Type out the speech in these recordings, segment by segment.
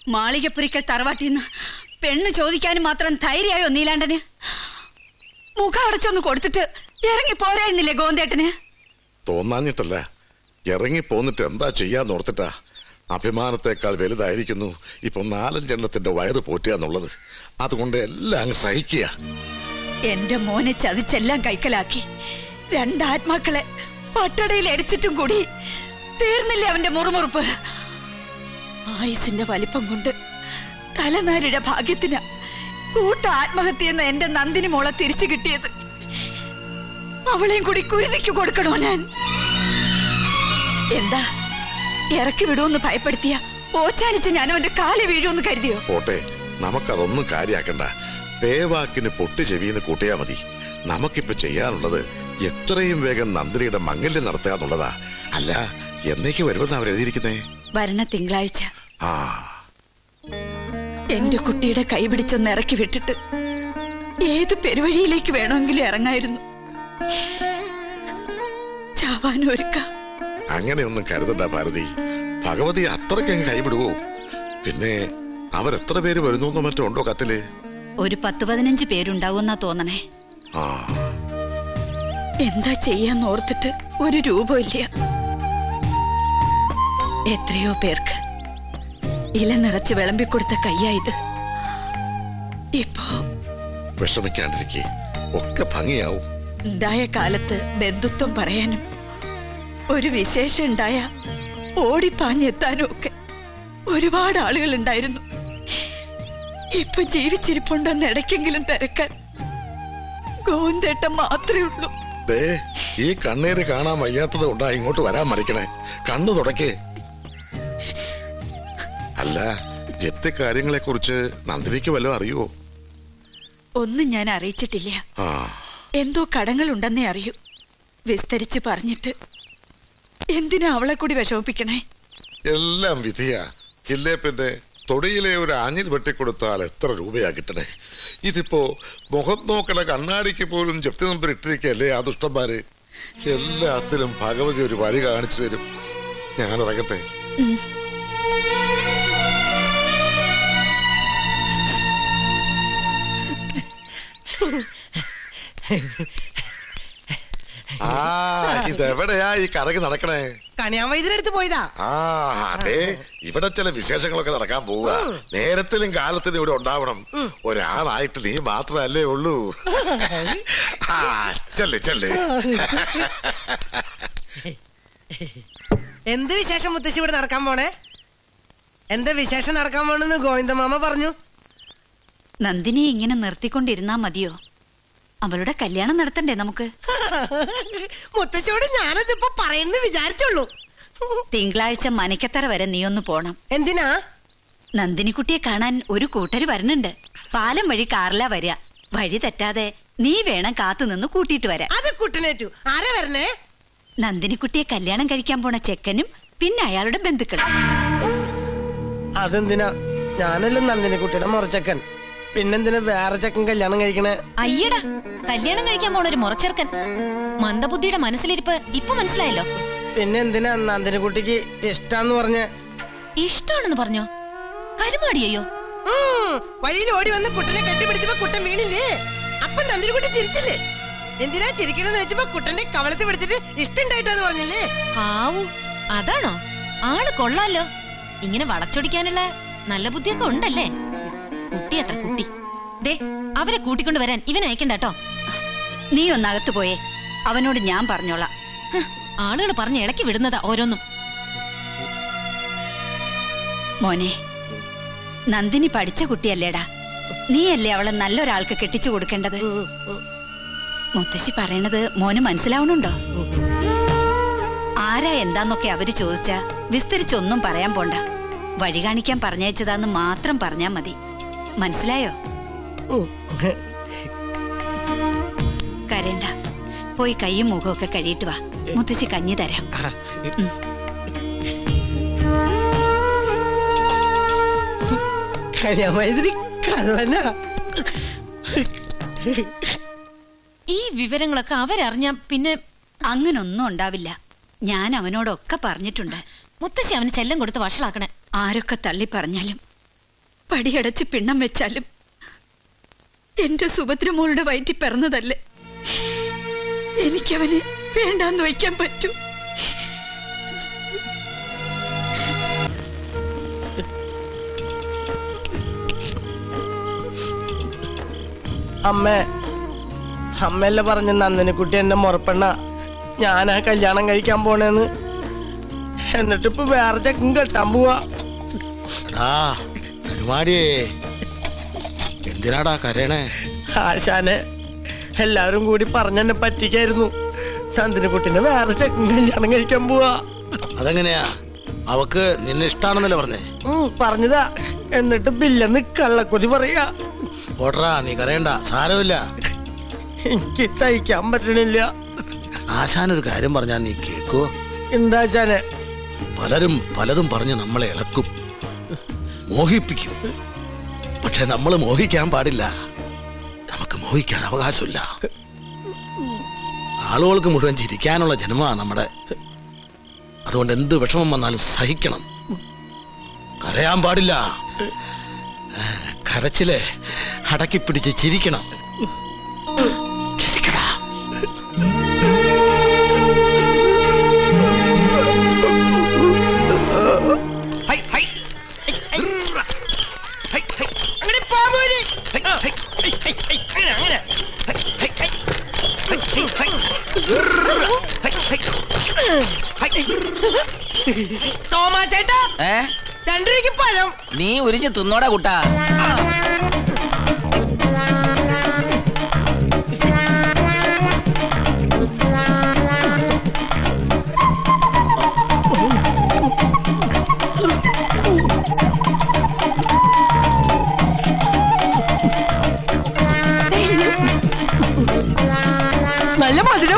മാളികപ്പുരിക്കൽ തറവാട്ടിന്ന് പെണ്ണ് ചോദിക്കാനും മാത്രം ധൈര്യമായോ നീലാണ്ടന് മുഖം അടച്ചൊന്ന് കൊടുത്തിട്ട് ഇറങ്ങി പോരായിരുന്നില്ലേ ഗോന്തേട്ടന് തോന്നാഞ്ഞിട്ടല്ല ഇറങ്ങി പോന്നിട്ട് എന്താ ചെയ്യാന്ന് ഓർത്തിട്ടാ അഭിമാനത്തെക്കാൾ വലുതായിരിക്കുന്നു ഇപ്പൊ നാലഞ്ചെണ്ണത്തിന്റെ വയറ് പോറ്റുക എന്നുള്ളത് അതുകൊണ്ട് എല്ലാം അങ്ങ് സഹിക്കുക എന്റെ മോനെ ചതിച്ചെല്ലാം കൈക്കലാക്കി രണ്ടാത്മാക്കളെ പട്ടടയിൽ അടിച്ചിട്ടും കൂടി തീർന്നില്ലേ അവന്റെ മുറുമുറുപ്പ് ആയുസിന്റെ വലിപ്പം കൊണ്ട് തലനാരിയുടെ ഭാഗ്യത്തിന് കൂട്ട ആത്മഹത്യ എന്ന എന്റെ നന്ദിനി മോളെ തിരിച്ചു കിട്ടിയത് അവളെയും കൂടി കുരുതിക്ക് കൊടുക്കണോ ഞാൻ എന്താ ഇറക്കി വിടുമെന്ന് ഭയപ്പെടുത്തിയ ഓച്ചാനിച്ച് ഞാൻ അവന്റെ കാല് വീഴുമെന്ന് കരുതിയോ പോട്ടെ നമുക്കതൊന്നും കാര്യാക്കണ്ട പേവാക്കിന് പൊട്ടി ചെവിന്ന് കൂട്ടിയാ മതി നമുക്കിപ്പോ ചെയ്യാനുള്ളത് എത്രയും വേഗം നന്ദിനിയുടെ മംഗല്യം നടത്തുക എന്നുള്ളതാ അല്ല എന്നേക്ക് വരുമെന്ന് അവരെഴുതിയിരിക്കുന്നേ വരണ തിങ്കളാഴ്ച ആ എന്റെ കുട്ടിയുടെ കൈ പിടിച്ചൊന്ന് ഇറക്കി വിട്ടിട്ട് ഏത് പെരുവഴിയിലേക്ക് വേണമെങ്കിലും ഇറങ്ങായിരുന്നു ചാവാനൊരുക്ക അങ്ങനെയൊന്നും കരുതണ്ട ഭാരതി ഭഗവതി അത്രയ്ക്കങ്ങ് കൈവിടുവോ പിന്നെ അവരെത്ര പേര് വരുന്നു എന്നോ മറ്റോ ഉണ്ടോ കത്തില് ഒരു പത്ത് പതിനഞ്ച് പേരുണ്ടാവുമെന്നാ തോന്നണേ ആ എന്താ ചെയ്യാന്ന് ഓർത്തിട്ട് ഒരു രൂപമില്ല എത്രയോ പേർക്ക് ഇല നിറച്ച് വിളമ്പിക്കൊടുത്ത കയ്യായത് ഇപ്പോ വിഷമിക്കാണ്ടിരിക്കെ ഒക്കെ ഭംഗിയാവും ഉണ്ടായ കാലത്ത് ബന്ധുത്വം പറയാനും ഒരു വിശേഷം ഉണ്ടായ ഓടിപ്പാഞ്ഞെത്താനും ഒക്കെ ഒരുപാട് ആളുകൾ ഉണ്ടായിരുന്നു ഇപ്പൊ ജീവിച്ചിരിപ്പുണ്ടെന്ന് ഇടയ്ക്കെങ്കിലും തിരക്കാൻ ഗോന്തേട്ടം മാത്രമേ ഉള്ളൂ ദേ ഈ കണ്ണീര് കാണാൻ വയ്യാത്തത് കൊണ്ടാ ഇങ്ങോട്ട് വരാൻ മറിക്കണേ കണ്ണു തുടക്കേ അല്ല ജപ്തി കാര്യങ്ങളെ കുറിച്ച് നന്ദിനിക്ക് വല്ലതും അറിയുവോ ഒന്നും ഞാൻ അറിയിച്ചിട്ടില്ല ആ എന്തോ കടങ്ങളുണ്ടെന്നേ അറിയൂ വിസ്തരിച്ച് പറഞ്ഞിട്ട് എന്തിനാ അവളെ കൂടി വിഷമിപ്പിക്കണേ എല്ലാം വിധിയാ ഇല്ലേ പിന്നെ തൊടിയിലെ ഒരു ആഞ്ഞിൽ വെട്ടിക്കൊടുത്താൽ എത്ര രൂപയാ കിട്ടണേ ഇതിപ്പോ മുഖം നോക്കണ കണ്ണാടിക്ക് പോലും ജപ്തി നമ്പർ ഇട്ടിരിക്കല്ലേ ആ ദുഷ്ടന്മാര് എല്ലാത്തിലും ഭഗവതി ഒരു വഴി കാണിച്ചു തരും ഞാൻ ഇറങ്ങട്ടെ ആ ഇതെവിടെയാ ഈ കറങ്ങി നടക്കണേ കണിയാൻ വൈദ്യരെടുത്ത് പോയതാ ആ അതെ ഇവിടെ ചില വിശേഷങ്ങളൊക്കെ നടക്കാൻ പോവുക നേരത്തിലും കാലത്തിലും ഇവിടെ ഉണ്ടാവണം ഒരാളായിട്ട് നീ മാത്രമല്ലേ ഉള്ളൂ ആ ചെല്ലേ ചെല്ലേ എന്ത് വിശേഷം മുത്തശ്ശി ഇവിടെ നടക്കാൻ പോണേ എന്താ വിശേഷം നടക്കാൻ പോണെന്ന് ഗോവിന്ദമാമ പറഞ്ഞു നന്ദിനി ഇങ്ങനെ നിർത്തിക്കൊണ്ടിരുന്നാ മതിയോ അവളുടെ കല്യാണം നടത്തണ്ടേ നമുക്ക് മുത്തശ്ശിയോട് ഞാനതിപ്പോ പറയുന്നു വിചാരിച്ചുള്ളൂ തിങ്കളാഴ്ച മനക്കത്തറ വരെ നീ ഒന്ന് പോണം എന്തിനാ നന്ദിനിക്കുട്ടിയെ കാണാൻ ഒരു കൂട്ടര് വരുന്നുണ്ട് പാലം വഴി കാറിലാ വരിക വഴി തെറ്റാതെ നീ വേണം കാത്തു നിന്ന് കൂട്ടിയിട്ട് വരാൻ അത് കുട്ടനേറ്റു ആരാ വരണേ നന്ദിനിക്കുട്ടിയെ കല്യാണം കഴിക്കാൻ പോണ ചെക്കനും പിന്നെ അയാളുടെ ബന്ധുക്കളും അതെന്തിനാ ഞാനല്ലോ നന്ദിനി കുട്ടിയുടെ മുറച്ചക്കൻ പിന്നെന്തിനാ വേറെ ചക്കൻ കല്യാണം കഴിക്കണേ അയ്യടാ കല്യാണം കഴിക്കാൻ പോണ ഒരു മുറച്ചെറുക്കൻ മന്ദബുദ്ധിയുടെ മനസ്സിലിരിപ്പ് ഇപ്പൊ മനസ്സിലായല്ലോ പിന്നെ എന്തിനാ നന്ദിനി കുട്ടിക്ക് ഇഷ്ടാന്ന് പറഞ്ഞ ഇഷ്ടമാണെന്ന് പറഞ്ഞോ കരുമാടിയോ വഴിയിൽ ഓടി വന്ന് കുട്ടനെ കെട്ടിപ്പിടിച്ചപ്പോ കുട്ടൻ വീണില്ലേ അപ്പൊ നന്ദിനി കുട്ടി ചിരിച്ചില്ലേ എന്തിനാ ചിരിക്കണെന്ന് വെച്ചപ്പോ കുട്ടന്റെ കവളത്ത് പിടിച്ചിട്ട് ഇഷ്ടണ്ടായിട്ടാന്ന് പറഞ്ഞില്ലേ ഹാവു അതാണോ ആള് കൊള്ളാലോ ഇങ്ങനെ വളച്ചൊടിക്കാനുള്ള നല്ല ബുദ്ധിയൊക്കെ ഉണ്ടല്ലേ കുട്ടി അത്ര കുട്ടി ദേ അവരെ കൂട്ടിക്കൊണ്ട് വരാൻ ഇവൻ അയക്കണ്ട കേട്ടോ നീ ഒന്നകത്ത് പോയേ അവനോട് ഞാൻ പറഞ്ഞോളാം ആളുകൾ പറഞ്ഞ് ഇളക്കി വിടുന്നതാ ഓരോന്നും മോനെ നന്ദിനി പഠിച്ച കുട്ടിയല്ലേടാ നീയല്ലേ അവളെ നല്ലൊരാൾക്ക് കെട്ടിച്ചു കൊടുക്കേണ്ടത് മുത്തശ്ശി പറയണത് മോന് മനസ്സിലാവണുണ്ടോ ആരാ എന്താന്നൊക്കെ അവര് ചോദിച്ചാ വിസ്തരിച്ചൊന്നും പറയാൻ പോണ്ട വഴി കാണിക്കാൻ പറഞ്ഞയച്ചതാന്ന് മാത്രം പറഞ്ഞാ മതി മനസ്സിലായോ കരണ്ട പോയി കൈയും മുഖമൊക്കെ കഴിയിട്ട് വാ മുത്തശ്ശി കഞ്ഞി തരാം കന്യാമൈത്രി കള്ളനാ ഈ വിവരങ്ങളൊക്കെ അവരറിഞ്ഞാ പിന്നെ അങ്ങനൊന്നും ഉണ്ടാവില്ല ഞാൻ അവനോടൊക്കെ പറഞ്ഞിട്ടുണ്ട് മുത്തശ്ശി അവന് ചെല്ലം കൊടുത്ത് വഷളാക്കണേ ആരൊക്കെ തള്ളി പറഞ്ഞാലും പടിയടച്ച് പിണ്ണം വെച്ചാലും എന്റെ സുഭദ്രമോളുടെ വയറ്റിൽ പിറന്നതല്ലേ എനിക്കവനെ വേണ്ടാന്ന് വയ്ക്കാൻ പറ്റൂ അമ്മേ അമ്മയല്ലേ പറഞ്ഞ നന്ദിനിക്കുട്ടി എന്റെ മുറപ്പെണ്ണ ഞാനാ കല്യാണം കഴിക്കാൻ പോണേന്ന് എന്നിട്ട് ഇപ്പൊ വേറെ ചെക്കും കെട്ടാൻ പോവാ എടാ കരുമാടിയേ എന്തിനാടാ കരയണേ ആശാനെ എല്ലാവരും കൂടി പറഞ്ഞെന്നെ പറ്റിക്കായിരുന്നു നന്ദിനിക്കുട്ടിനെ വേറെ ചെക്കും കല്യാണം കഴിക്കാൻ പോവാ അതെങ്ങനെയാ അവക്ക് നിന്നെ ഇഷ്ടാണെന്നല്ലേ പറഞ്ഞേ ഉം, പറഞ്ഞതാ എന്നിട്ട് ബില്ലെന്ന് കള്ളക്കൊതി പറയാ ഓട്ടറാ നീ കരയണ്ട സാരമില്ല എനിക്ക് സഹിക്കാൻ പറ്റണില്ല ആശാനൊരു കാര്യം പറഞ്ഞാൽ നീ കേക്കോ എന്താ ആശാനെ പലരും പലതും പറഞ്ഞ് നമ്മളെ ഇളക്കും മോഹിപ്പിക്കും പക്ഷെ നമ്മൾ മോഹിക്കാൻ പാടില്ല നമുക്ക് മോഹിക്കാൻ അവകാശമില്ല ആളുകൾക്ക് മുഴുവൻ ചിരിക്കാനുള്ള ജന്മമാണ് നമ്മുടെ അതുകൊണ്ട് എന്ത് വിഷമം വന്നാലും സഹിക്കണം കരയാൻ പാടില്ല ഏ, കരച്ചില് അടക്കി പിടിച്ച് ചിരിക്കണം ചിരിക്കടാ ഹൈ, ഹൈ. ഹൈ, ഹൈ. അങ്ങനെ പോവൂര്. ഹൈ, ഹൈ. ഹൈ, ഹൈ, ഹൈ. അങ്ങനെ, അങ്ങനെ. ഹൈ, ഹൈ, ഹൈ. ഹൈ, ഹൈ, ഹൈ. ഹൈ, ഹൈ. ഹൈ. തോമാ ചേട്ടാ ഏ രണ്ടരയ്ക്ക് പഴം നീ ഉരിഞ്ഞ് തിന്നോടാ കുട്ടാ നല്ല മധുരം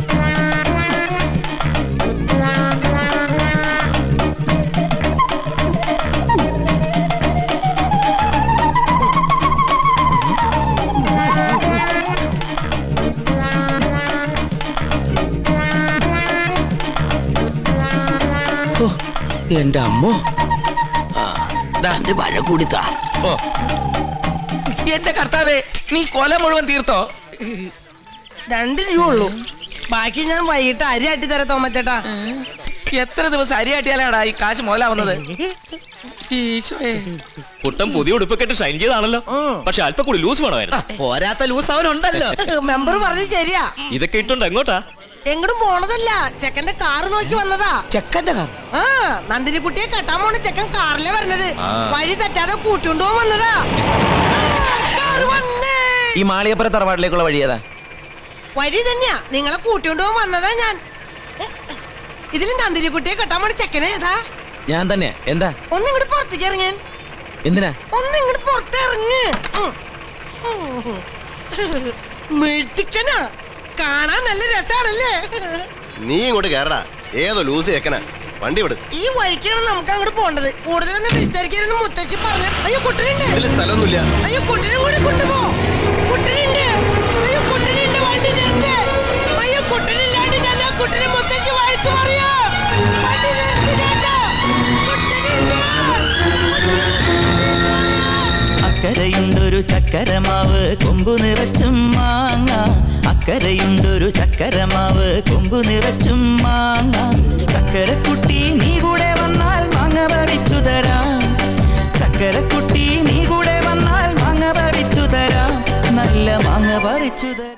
എന്റെ അമ്മോ രണ്ട് പഴം കൂടിത്താ ഓ എന്റെ കർത്താവേ നീ കൊല മുഴുവൻ തീർത്തോ രണ്ട് രൂപ ഉള്ളൂ ബാക്കി ഞാൻ വൈകിട്ട് അരി ആട്ടി തരാം തോമച്ചേട്ടാ എത്ര ദിവസം അരിയാട്ടിയാലാടാ ഈ കാശ് മുതലാവുന്നത് ഈശോയെ കുട്ടം പുതിയ ഉടുപ്പൊക്കെ ഇട്ട് ഷൈൻ ചെയ്താണല്ലോ ഉം. പക്ഷെ അല്പം കൂടി ലൂസ് വേണമായിരുന്നു പോരാത്ത ലൂസ് അവനുണ്ടല്ലോ മെമ്പർ പറഞ്ഞത് ശരിയാ ഇതൊക്കെ ഇട്ടുണ്ട് എങ്ങോട്ടാ എങ്ങോട്ടും പോണതല്ല ചെക്കന്റെ കാറ് നോക്കി വന്നതാ ചെക്കന്റെ കാർ ആ നന്ദിനി കുട്ടിയെ കെട്ടാൻ പോണ ചെക്കൻ കാറിലെ വരണത് ആ. വഴി തെറ്റാതെ കൂട്ടിക്കൊണ്ടുപോകാൻ വന്നതാ ആ, കാറ് വന്നേ. ഈ മാളിയപ്പുറ തറവാട്ടിലേക്കുള്ള വഴി ഏതാ വഴി തന്നെയാ നിങ്ങളെ കൂട്ടിക്കൊണ്ടുപോകാൻ വന്നതാ ഞാൻ ഇതിൽ നന്ദിനി കുട്ടിയെ കെട്ടാൻ പോണ ചെക്കനെ ഏതാ ഞാൻ തന്നെ എന്താ ഒന്നിങ്ങോട്ട് പുറത്തേക്ക് ഇറങ്ങാൻ എന്തിനാ ഒന്നിങ്ങോട്ട് പുറത്തിറങ്ങ് ഉം. ഉം. മിടുക്കനാ കാണാൻ നല്ല രസാണല്ലേ നീ ഇങ്ങോട്ട് കയറടാ ഏതോ ലൂസ് ചെക്കനാ വണ്ടി വിട് ഈ വഴിക്കാണ് നമുക്ക് അങ്ങോട്ട് പോണ്ടത് കൂടുതലൊന്നും വിസ്തരിക്കരുതെന്ന് മുത്തശ്ശി പറഞ്ഞു അയ്യോ കുട്ടനുണ്ട് ഇതിൽ സ്ഥലമൊന്നുമില്ല അയ്യോ കുട്ടനെ കൂടെ കൊണ്ടുപോ കുട്ടനുണ്ട് അയ്യോ കുട്ടനുണ്ട് വണ്ടി നിർത്ത് അയ്യോ കുട്ടനില്ലാണ്ട് ഞാൻ ആ കുട്ടനെ മുത്തശ്ശി വഴക്ക് പറയോ വണ്ടി നിർത്ത് ചേട്ടാ കുട്ടനില്ല അക്കരയുണ്ടൊരു ചക്കരമാവ് കൊമ്പു നിറച്ചും മാങ്ങ അക്കരയുണ്ടൊരു ചക്കരമാവ് കൊമ്പു നിറച്ചും മാങ്ങ ചക്കരക്കുട്ടി നീ കൂടെ വന്നാൽ മാങ്ങ പറിച്ചു തരാം ചക്കരക്കുട്ടി നീ കൂടെ വന്നാൽ മാങ്ങ പറിച്ചു തരാം നല്ല മാങ്ങ പറിച്ചു തരാം